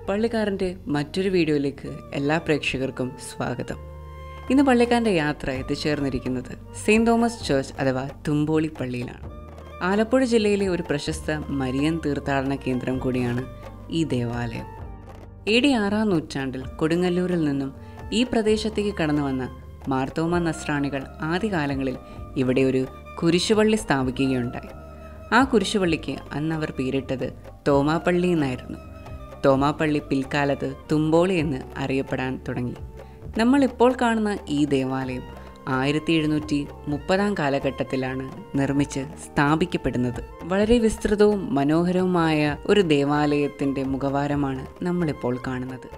പള്ളിക്കാരൻ്റെ മറ്റൊരു വീഡിയോയിലേക്ക് എല്ലാ പ്രേക്ഷകർക്കും സ്വാഗതം ഇന്ന് പള്ളിക്കാരൻ്റെ യാത്ര എത്തിച്ചേർന്നിരിക്കുന്നത് സെയിൻറ് തോമസ് ചർച്ച് അഥവാ തുമ്പോളി പള്ളിയിലാണ് ആലപ്പുഴ ജില്ലയിലെ ഒരു പ്രശസ്ത മരിയൻ തീർത്ഥാടന കേന്ദ്രം കൂടിയാണ് ഈ ദേവാലയം എ ഡി ആറാം നൂറ്റാണ്ടിൽ കൊടുങ്ങല്ലൂരിൽ നിന്നും ഈ പ്രദേശത്തേക്ക് കടന്നു വന്ന മാർത്തോമ നസ്രാണികൾ ആദ്യകാലങ്ങളിൽ ഇവിടെ ഒരു കുരിശുപള്ളി സ്ഥാപിക്കുകയുണ്ടായി ആ കുരിശുപള്ളിക്ക് അന്ന് അവർ പേരിട്ടത് തോമാപ്പള്ളി എന്നായിരുന്നു തോമാപ്പള്ളി പിൽക്കാലത്ത് തുമ്പോളി എന്ന് അറിയപ്പെടാൻ തുടങ്ങി നമ്മൾ ഇപ്പോൾ കാണുന്ന ഈ ദേവാലയം ആയിരത്തി എഴുന്നൂറ്റി മുപ്പതാം കാലഘട്ടത്തിലാണ് നിർമ്മിച്ച് സ്ഥാപിക്കപ്പെടുന്നത് വളരെ വിസ്തൃതവും മനോഹരവുമായ ഒരു ദേവാലയത്തിൻ്റെ മുഖവാരമാണ് നമ്മളിപ്പോൾ കാണുന്നത്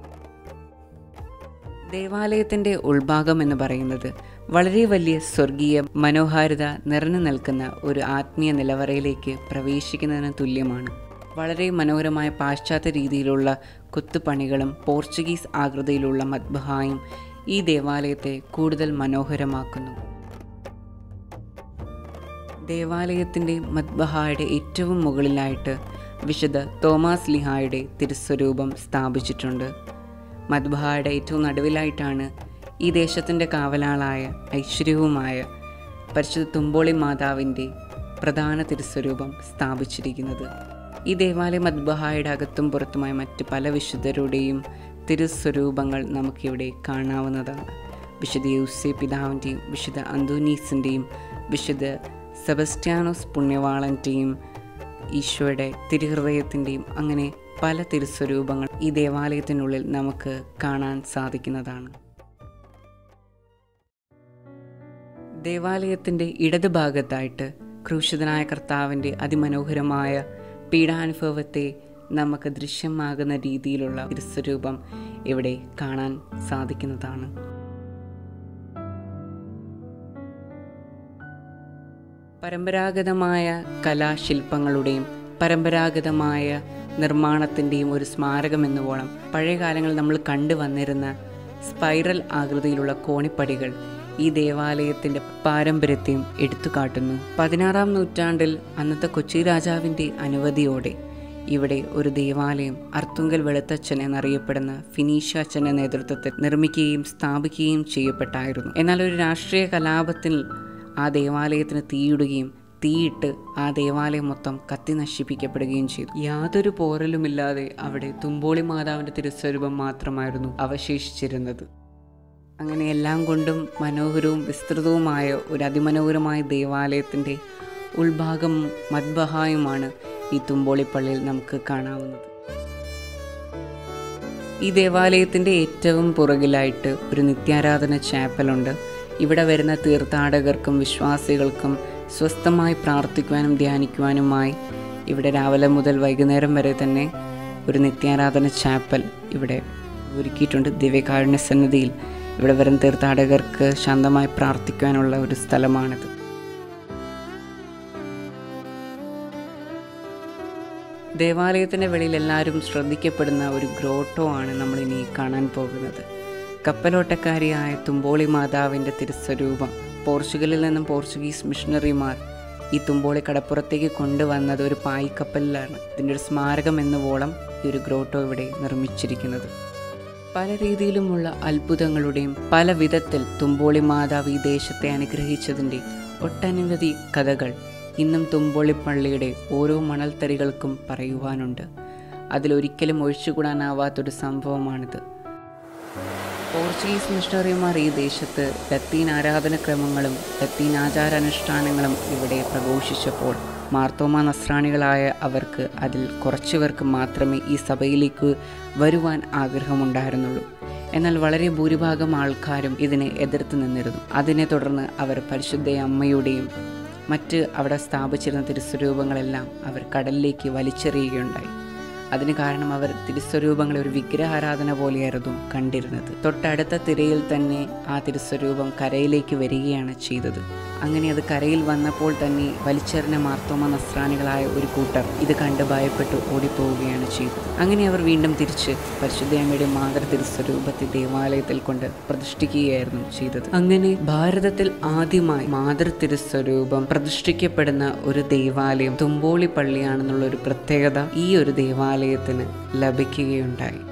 ദേവാലയത്തിൻ്റെ ഉൾഭാഗം എന്ന് പറയുന്നത് വളരെ വലിയ സ്വർഗീയ മനോഹാരിത നിറഞ്ഞു നിൽക്കുന്ന ഒരു ആത്മീയ നിലവറയിലേക്ക് പ്രവേശിക്കുന്നതിന് തുല്യമാണ് വളരെ മനോഹരമായ പാശ്ചാത്യ രീതിയിലുള്ള കൊത്തുപണികളും പോർച്ചുഗീസ് ആകൃതിയിലുള്ള മദ്ബഹായും ഈ ദേവാലയത്തെ കൂടുതൽ മനോഹരമാക്കുന്നു ദേവാലയത്തിൻ്റെ മദ്ബഹായുടെ ഏറ്റവും മുകളിലായിട്ട് വിശുദ്ധ തോമാസ് ലിഹായുടെ തിരുസ്വരൂപം സ്ഥാപിച്ചിട്ടുണ്ട് മദ്ബഹായുടെ ഏറ്റവും നടുവിലായിട്ടാണ് ഈ ദേശത്തിൻ്റെ കാവലാളായ ഐശ്വര്യവുമായ പരിശുദ്ധ തുമ്പോളി മാതാവിൻ്റെ പ്രധാന തിരുസ്വരൂപം സ്ഥാപിച്ചിരിക്കുന്നത് ഈ ദേവാലയ മദ്ബഹായുടെ അകത്തും പുറത്തുമായ മറ്റ് പല വിശുദ്ധരുടെയും തിരുസ്വരൂപങ്ങൾ നമുക്കിവിടെ കാണാവുന്നതാണ് വിശുദ്ധ യൂസെ പിതാവിൻ്റെയും വിശുദ്ധ അന്തോനീസിൻ്റെയും വിശുദ്ധ സെബസ്റ്റ്യാനോസ് പുണ്യവാളൻ്റെയും ഈശോയുടെ തിരുഹൃദയത്തിൻ്റെയും അങ്ങനെ പല തിരുസ്വരൂപങ്ങൾ ഈ ദേവാലയത്തിനുള്ളിൽ നമുക്ക് കാണാൻ സാധിക്കുന്നതാണ് ദേവാലയത്തിൻ്റെ ഇടത് ഭാഗത്തായിട്ട് ക്രൂശിതനായ കർത്താവിൻ്റെ അതിമനോഹരമായ പീഡാനുഭവത്തെ നമുക്ക് ദൃശ്യമാകുന്ന രീതിയിലുള്ള തിരുസ്വരൂപം ഇവിടെ കാണാൻ സാധിക്കുന്നതാണ് പരമ്പരാഗതമായ കലാശില്പങ്ങളുടെയും പരമ്പരാഗതമായ നിർമ്മാണത്തിൻ്റെയും ഒരു സ്മാരകം എന്നോണം പഴയ കാലങ്ങളിൽ നമ്മൾ കണ്ടു വന്നിരുന്ന സ്പൈറൽ ആകൃതിയിലുള്ള കോണിപ്പടികൾ ഈ ദേവാലയത്തിൻ്റെ പാരമ്പര്യത്തെയും എടുത്തുകാട്ടുന്നു പതിനാറാം നൂറ്റാണ്ടിൽ അന്നത്തെ കൊച്ചി രാജാവിൻ്റെ അനുമതിയോടെ ഇവിടെ ഒരു ദേവാലയം അർത്തുങ്കൽ വെളുത്തച്ഛൻ എന്നറിയപ്പെടുന്ന ഫിനീഷ അച്ഛൻ്റെ നേതൃത്വത്തിൽ നിർമ്മിക്കുകയും സ്ഥാപിക്കുകയും ചെയ്യപ്പെട്ടായിരുന്നു എന്നാൽ ഒരു രാഷ്ട്രീയ കലാപത്തിൽ ആ ദേവാലയത്തിന് തീയിടുകയും തീയിട്ട് ആ ദേവാലയം മൊത്തം കത്തി നശിപ്പിക്കപ്പെടുകയും ചെയ്തു യാതൊരു പോറലുമില്ലാതെ അവിടെ തുമ്പോളി മാതാവിൻ്റെ തിരുസ്വരൂപം മാത്രമായിരുന്നു അവശേഷിച്ചിരുന്നത് അങ്ങനെ എല്ലാം കൊണ്ടും മനോഹരവും വിസ്തൃതവുമായ ഒരു അതിമനോഹരമായ ദേവാലയത്തിൻ്റെ ഉൾഭാഗം മദ്ബഹായുമാണ് ഈ തുമ്പോളിപ്പള്ളിയിൽ നമുക്ക് കാണാവുന്നത് ഈ ദേവാലയത്തിൻ്റെ ഏറ്റവും പുറകിലായിട്ട് ഒരു നിത്യാരാധന ചാപ്പലുണ്ട് ഇവിടെ വരുന്ന തീർത്ഥാടകർക്കും വിശ്വാസികൾക്കും സ്വസ്ഥമായി പ്രാർത്ഥിക്കുവാനും ധ്യാനിക്കുവാനുമായി ഇവിടെ രാവിലെ മുതൽ വൈകുന്നേരം വരെ തന്നെ ഒരു നിത്യാരാധന ചാപ്പൽ ഇവിടെ ഒരുക്കിയിട്ടുണ്ട് ദിവ്യകാരുണ്യ സന്നിധിയിൽ ഇവിടെ വരുന്ന തീർത്ഥാടകർക്ക് ശാന്തമായി പ്രാർത്ഥിക്കുവാനുള്ള ഒരു സ്ഥലമാണിത് ദേവാലയത്തിൻ്റെ വെളിയിൽ എല്ലാവരും ശ്രദ്ധിക്കപ്പെടുന്ന ഒരു ഗ്രോട്ടോ ആണ് നമ്മളിനി കാണാൻ പോകുന്നത് കപ്പലോട്ടക്കാരിയായ തുമ്പോളി മാതാവിൻ്റെ തിരുസ്വരൂപം പോർച്ചുഗലിൽ നിന്നും പോർച്ചുഗീസ് മിഷണറിമാർ ഈ തുമ്പോളി കടപ്പുറത്തേക്ക് കൊണ്ടുവന്നത് ഒരു പായ്ക്കപ്പലിലാണ് ഇതിൻ്റെ ഒരു സ്മാരകം എന്നവോളം ഈ ഒരു ഗ്രോട്ടോ ഇവിടെ നിർമ്മിച്ചിരിക്കുന്നത് പല രീതിയിലുമുള്ള അത്ഭുതങ്ങളുടെയും പല വിധത്തിൽ തുമ്പോളി മാതാവ് ഈ ദേശത്തെ അനുഗ്രഹിച്ചതിൻ്റെ ഒട്ടനവധി കഥകൾ ഇന്നും തുമ്പോളി പള്ളിയുടെ ഓരോ മണൽത്തരികൾക്കും പറയുവാനുണ്ട് അതിലൊരിക്കലും ഒഴിച്ചുകൂടാനാവാത്തൊരു സംഭവമാണിത് പോർച്ചുഗീസ് മിഷണറിമാർ ഈ ദേശത്ത് ലത്തീൻ ആരാധനക്രമങ്ങളും ലത്തീൻ ആചാരാനുഷ്ഠാനങ്ങളും ഇവിടെ പ്രഘോഷിച്ചപ്പോൾ മാർത്തോമ നസ്രാണികളായ അവർക്ക് അതിൽ കുറച്ചുപേർക്ക് മാത്രമേ ഈ സഭയിലേക്ക് വരുവാൻ ആഗ്രഹമുണ്ടായിരുന്നുള്ളൂ എന്നാൽ വളരെ ഭൂരിഭാഗം ആൾക്കാരും ഇതിനെ എതിർത്ത് നിന്നിരുന്നു അതിനെ തുടർന്ന് അവർ പരിശുദ്ധ അമ്മയുടെയും മറ്റ് അവിടെ സ്ഥാപിച്ചിരുന്ന തിരുസ്വരൂപങ്ങളെല്ലാം അവർ കടലിലേക്ക് വലിച്ചെറിയുകയുണ്ടായി അതിന് കാരണം അവർ തിരുസ്വരൂപങ്ങളെ ഒരു വിഗ്രഹാരാധന പോലെയായിരുന്നു കണ്ടിരുന്നത് തൊട്ടടുത്ത തിരയിൽ തന്നെ ആ തിരുസ്വരൂപം കരയിലേക്ക് വരികയാണ് ചെയ്തത് അങ്ങനെ അത് കരയിൽ വന്നപ്പോൾ തന്നെ വലിച്ചെറിഞ്ഞ മാർത്തോമ നസ്രാണികളായ ഒരു കൂട്ടർ ഇത് കണ്ട് ഭയപ്പെട്ട് ഓടിപ്പോവുകയാണ് ചെയ്തത് അങ്ങനെ അവർ വീണ്ടും തിരിച്ച് പരിശുദ്ധയമ്മയുടെ മാതൃ തിരുസ്വരൂപത്തെ ദേവാലയത്തിൽ കൊണ്ട് പ്രതിഷ്ഠിക്കുകയായിരുന്നു ചെയ്തത് അങ്ങനെ ഭാരതത്തിൽ ആദ്യമായി മാതൃ തിരുസ്വരൂപം പ്രതിഷ്ഠിക്കപ്പെടുന്ന ഒരു ദേവാലയം തുമ്പോളി പള്ളിയാണെന്നുള്ള ഒരു പ്രത്യേകത ഈ ഒരു ദേവാലയം ദേവാലയത്തിന് ലഭിക്കുകയുണ്ടായി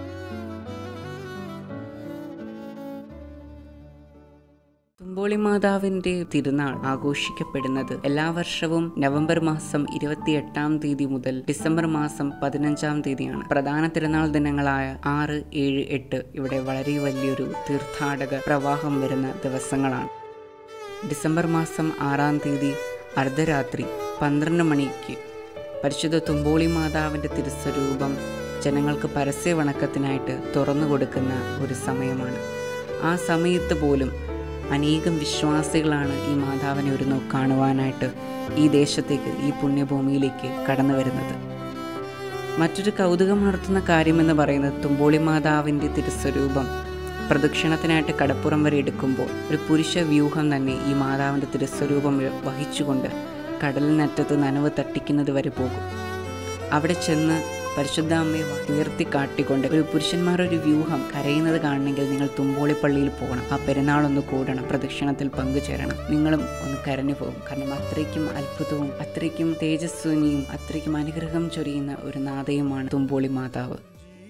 തുമ്പോളി മാതാവിന്റെ തിരുനാൾ ആഘോഷിക്കപ്പെടുന്നത് എല്ലാ വർഷവും നവംബർ മാസം ഇരുപത്തിയെട്ടാം തീയതി മുതൽ ഡിസംബർ മാസം പതിനഞ്ചാം തീയതിയാണ് പ്രധാന തിരുനാൾ ദിനങ്ങളായ ആറ് ഏഴ് എട്ട് ഇവിടെ വളരെ വലിയൊരു തീർത്ഥാടക പ്രവാഹം വരുന്ന ദിവസങ്ങളാണ് ഡിസംബർ മാസം ആറാം തീയതി അർദ്ധരാത്രി പന്ത്രണ്ട് മണിക്ക് പരിശുദ്ധ തുമ്പോളി മാതാവിൻ്റെ തിരുസ്വരൂപം ജനങ്ങൾക്ക് പരസ്യ വണക്കത്തിനായിട്ട് തുറന്നു കൊടുക്കുന്ന ഒരു സമയമാണ് ആ സമയത്ത് പോലും അനേകം വിശ്വാസികളാണ് ഈ മാതാവിനെ ഒരു നോക്ക് കാണുവാനായിട്ട് ഈ ദേശത്തേക്ക് ഈ പുണ്യഭൂമിയിലേക്ക് കടന്നു വരുന്നത് മറ്റൊരു കൗതുകമുണർത്തുന്ന കാര്യമെന്ന് പറയുന്നത് തുമ്പോളി മാതാവിൻ്റെ തിരുസ്വരൂപം പ്രദക്ഷിണത്തിനായിട്ട് കടപ്പുറം വരെ എടുക്കുമ്പോൾ ഒരു പുരുഷ വ്യൂഹം തന്നെ ഈ മാതാവിൻ്റെ തിരുസ്വരൂപം വഹിച്ചുകൊണ്ട് കടലിനറ്റത്ത് നനവ് തട്ടിക്കുന്നത് വരെ പോകും അവിടെ ചെന്ന് പരിശുദ്ധ അമ്മയെ ഉയർത്തി കാട്ടിക്കൊണ്ട് ഒരു പുരുഷന്മാരുടെ ഒരു വ്യൂഹം കരയുന്നത് കാണണമെങ്കിൽ നിങ്ങൾ തുമ്പോളിപ്പള്ളിയിൽ പോകണം ആ പെരുന്നാളൊന്ന് കൂടണം പ്രദക്ഷിണത്തിൽ പങ്കുചേരണം നിങ്ങളും ഒന്ന് കരഞ്ഞു പോകും കാരണം അത്രയ്ക്കും അത്ഭുതവും അത്രയ്ക്കും തേജസ്വിനിയും അത്രയ്ക്കും അനുഗ്രഹം ചൊരിയുന്ന ഒരു നാദയുമാണ് തുമ്പോളി മാതാവ്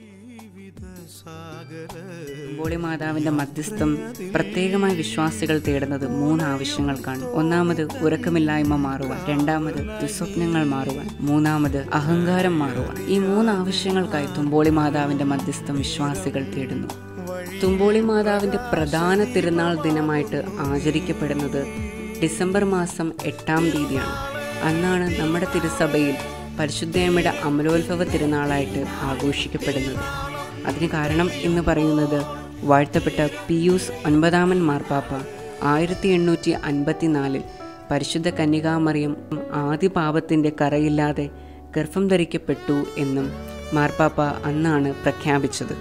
തുമ്പോളി മാതാവിന്റെ മധ്യസ്ഥം പ്രത്യേകമായി വിശ്വാസികൾ തേടുന്നത് മൂന്ന് ആവശ്യങ്ങൾക്കാണ് ഒന്നാമത് ഉറക്കമില്ലായ്മ മാറുവാൻ രണ്ടാമത് ദുസ്വപ്നങ്ങൾ മാറുവാൻ മൂന്നാമത് അഹങ്കാരം മാറുവാൻ ഈ മൂന്ന് ആവശ്യങ്ങൾക്കായി തുമ്പോളി മാതാവിന്റെ മധ്യസ്ഥം വിശ്വാസികൾ തേടുന്നു തുമ്പോളി മാതാവിന്റെ പ്രധാന തിരുനാൾ ദിനമായിട്ട് ആചരിക്കപ്പെടുന്നത് ഡിസംബർ മാസം എട്ടാം തീയതിയാണ് അന്നാണ് നമ്മുടെ തിരുസഭയിൽ പരിശുദ്ധയമ്മയുടെ അമലോത്ഭവ തിരുനാളായിട്ട് ആഘോഷിക്കപ്പെടുന്നത് അതിന് കാരണം എന്ന് പറയുന്നത് വാഴ്ത്തപ്പെട്ട പിയൂസ് ഒൻപതാമൻ മാർപ്പാപ്പ ആയിരത്തി എണ്ണൂറ്റി അൻപത്തിനാലിൽ പരിശുദ്ധ കന്യകാമറിയം ആദ്യ പാപത്തിൻ്റെ കറയില്ലാതെ ഗർഭം ധരിക്കപ്പെട്ടു എന്നും മാർപ്പാപ്പ അന്നാണ് പ്രഖ്യാപിച്ചത്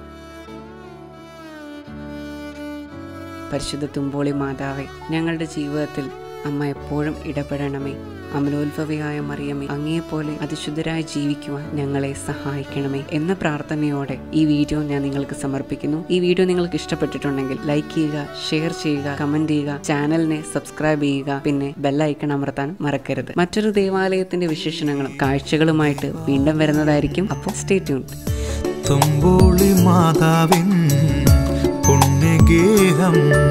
പരിശുദ്ധ തുമ്പോളി മാതാവെ ഞങ്ങളുടെ ജീവിതത്തിൽ അമ്മ എപ്പോഴും ഇടപെടണമേ അമലോത്ഭവയായ മറിയമേ അങ്ങേപോലെ അതിശുദ്ധരായി ജീവിക്കുവാൻ ഞങ്ങളെ സഹായിക്കണമേ എന്ന പ്രാർത്ഥനയോടെ ഈ വീഡിയോ ഞാൻ നിങ്ങൾക്ക് സമർപ്പിക്കുന്നു ഈ വീഡിയോ നിങ്ങൾക്ക് ഇഷ്ടപ്പെട്ടിട്ടുണ്ടെങ്കിൽ ലൈക്ക് ചെയ്യുക ഷെയർ ചെയ്യുക കമന്റ് ചെയ്യുക ചാനലിനെ സബ്സ്ക്രൈബ് ചെയ്യുക പിന്നെ ബെല്ലൈക്കൺ അമർത്താൻ മറക്കരുത് മറ്റൊരു ദേവാലയത്തിന്റെ വിശേഷണങ്ങളും കാഴ്ചകളുമായിട്ട് വീണ്ടും വരുന്നതായിരിക്കും അപ്പോൾ സ്റ്റേ ട്യൂൺ തുമ്പോളി മാതാവിൻ പുണ്യഗേഹം